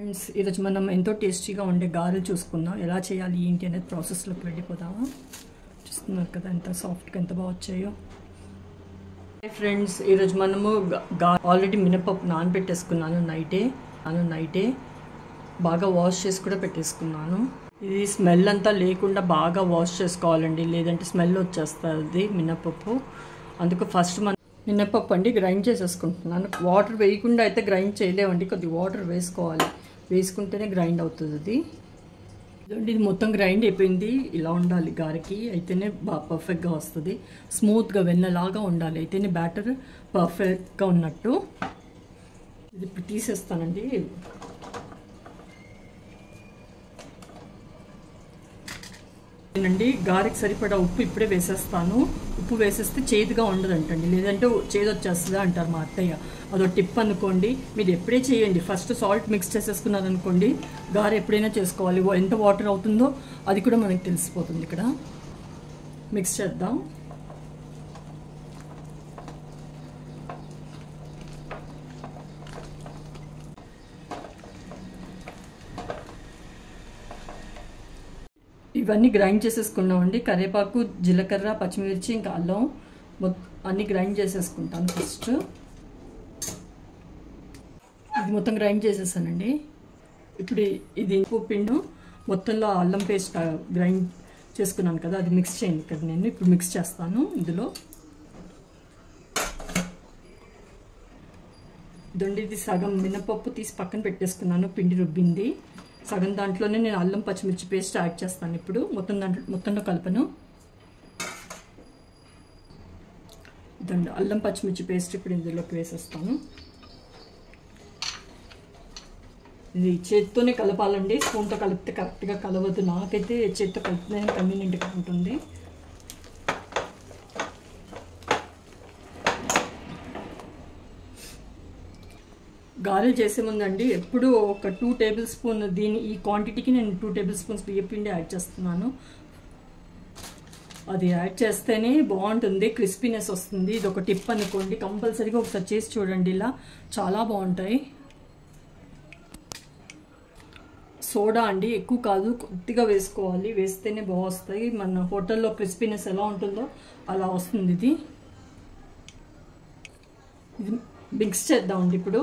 friends ఈరోజు మనం ఎంతో టేస్టీగా ఉండే గారెలు చూసుకుందాం ఎలా చేయాలి ఏంటి అనేది ప్రాసెస్లోకి వెళ్ళిపోదామా చూస్తున్నారు కదా ఎంత సాఫ్ట్గా ఎంత బాగా వచ్చాయో ఫ్రెండ్స్ ఈరోజు మనము గా ఆల్రెడీ మినపప్పు నానబెట్టేసుకున్నాను నైటే నాను నైటే బాగా వాష్ చేసి కూడా పెట్టేసుకున్నాను ఇది స్మెల్ అంతా లేకుండా బాగా వాష్ చేసుకోవాలండి లేదంటే స్మెల్ వచ్చేస్తుంది మినపప్పు అందుకు ఫస్ట్ మనం మినపప్పు అండి గ్రైండ్ చేసేసుకుంటున్నాను వాటర్ వేయకుండా అయితే గ్రైండ్ చేయలేమండి కొద్దిగా వాటర్ వేసుకోవాలి వేసుకుంటేనే గ్రైండ్ అవుతుంది అది ఇదండి ఇది మొత్తం గ్రైండ్ అయిపోయింది ఇలా ఉండాలి గారికి అయితేనే బాగా పర్ఫెక్ట్గా వస్తుంది స్మూత్గా వెన్నలాగా ఉండాలి అయితేనే బ్యాటర్ పర్ఫెక్ట్గా ఉన్నట్టు ఇది ఇప్పుడు తీసేస్తానండి అండి గారెకి సరిపడా ఉప్పు ఇప్పుడే వేసేస్తాను ఉప్పు వేసేస్తే చేదుగా ఉండదంటండి లేదంటే చేదు వచ్చేస్తుంది అంటారు మా అత్తయ్య అదో టిప్ అనుకోండి మీరు ఎప్పుడే చేయండి ఫస్ట్ సాల్ట్ మిక్స్ చేసేసుకున్నారనుకోండి గారె ఎప్పుడైనా చేసుకోవాలి ఎంత వాటర్ అవుతుందో అది కూడా మనకు తెలిసిపోతుంది ఇక్కడ మిక్స్ చేద్దాం ఇవన్నీ గ్రైండ్ చేసేసుకున్నామండి కరివేపాకు జీలకర్ర పచ్చిమిర్చి ఇంకా అల్లం అన్నీ గ్రైండ్ చేసేసుకుంటాను ఫస్ట్ ఇది మొత్తం గ్రైండ్ చేసేసానండి ఇప్పుడు ఇది ఉప్పు పిండు మొత్తంలో అల్లం పేస్ట్ గ్రైండ్ చేసుకున్నాను కదా అది మిక్స్ చేయండి ఇక్కడ నేను ఇప్పుడు మిక్స్ చేస్తాను ఇందులో ఇదండి ఇది సగం మినపప్పు తీసి పక్కన పెట్టేసుకున్నాను పిండి రుబ్బింది సగం దాంట్లోనే నేను అల్లం పచ్చిమిర్చి పేస్ట్ యాడ్ చేస్తాను ఇప్పుడు మొత్తం దాంట్లో మొత్తంలో కలపను ఇదండి అల్లం పచ్చిమిర్చి పేస్ట్ ఇప్పుడు ఇందులోకి వేసేస్తాను ఇది చేత్తోనే కలపాలండి స్పూన్తో కలిపితే కరెక్ట్గా కలవద్దు నాకైతే చేత్తో కలిపితే కన్వీనియంట్గా ఉంటుంది గారెలు చేసే ముందండి ఎప్పుడు ఒక టూ టేబుల్ స్పూన్ దీని ఈ క్వాంటిటీకి నేను టూ టేబుల్ స్పూన్స్ బియ్యపిండి యాడ్ చేస్తున్నాను అది యాడ్ చేస్తేనే బాగుంటుంది క్రిస్పీనెస్ వస్తుంది ఇది ఒక టిప్ అనుకోండి కంపల్సరీగా ఒకసారి చేసి చూడండి ఇలా చాలా బాగుంటాయి సోడా అండి ఎక్కువ కాదు కొద్దిగా వేసుకోవాలి వేస్తేనే బాగొస్తాయి మన హోటల్లో క్రిస్పీనెస్ ఎలా ఉంటుందో అలా వస్తుంది ఇది ఇది మిక్స్ చేద్దామండి ఇప్పుడు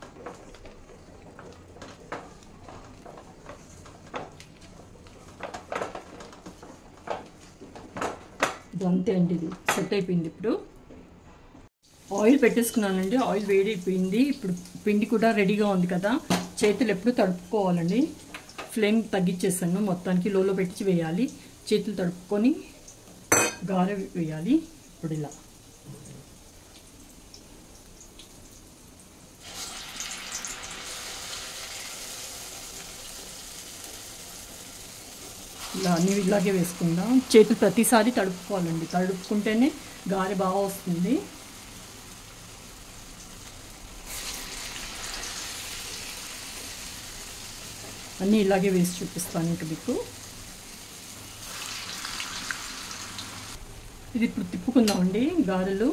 ఇది అంతే అండి ఇది సెట్ అయిపోయింది ఇప్పుడు ఆయిల్ పెట్టేసుకున్నానండి ఆయిల్ వేడి అయిపోయింది ఇప్పుడు పిండి కూడా రెడీగా ఉంది కదా చేతులు ఎప్పుడు తడుపుకోవాలండి ఫ్లేమ్ తగ్గించేసాను మొత్తానికి లోలో పెట్టి వేయాలి చేతులు తడుపుకొని గారె వేయాలి ఇప్పుడు ఇలా ఇలా అన్ని ఇలాగే వేసుకుందాం చేతులు ప్రతిసారి తడుపుకోవాలండి తడుపుకుంటేనే గాలి బాగా వస్తుంది అన్నీ ఇలాగే వేసి చూపిస్తాను ఇంక మీకు ఇది ఇప్పుడు తిప్పుకుందామండి గారెలు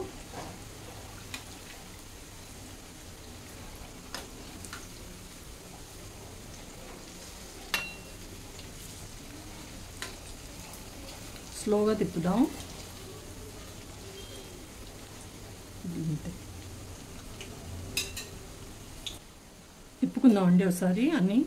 స్లోగా తిప్పుదాం తిప్పుకుందాం అండి ఒకసారి అన్నీ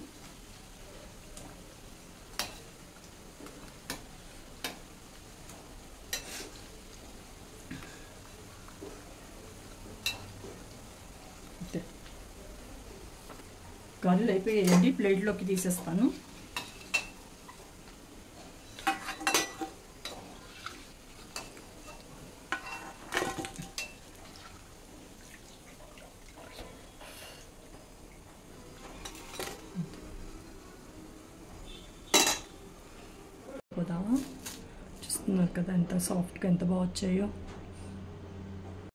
గారెలు అయిపోయాయండి ప్లేట్లోకి తీసేస్తాను పోదామా చూస్తున్నారు కదా ఎంత సాఫ్ట్గా ఎంత బాగా వచ్చాయో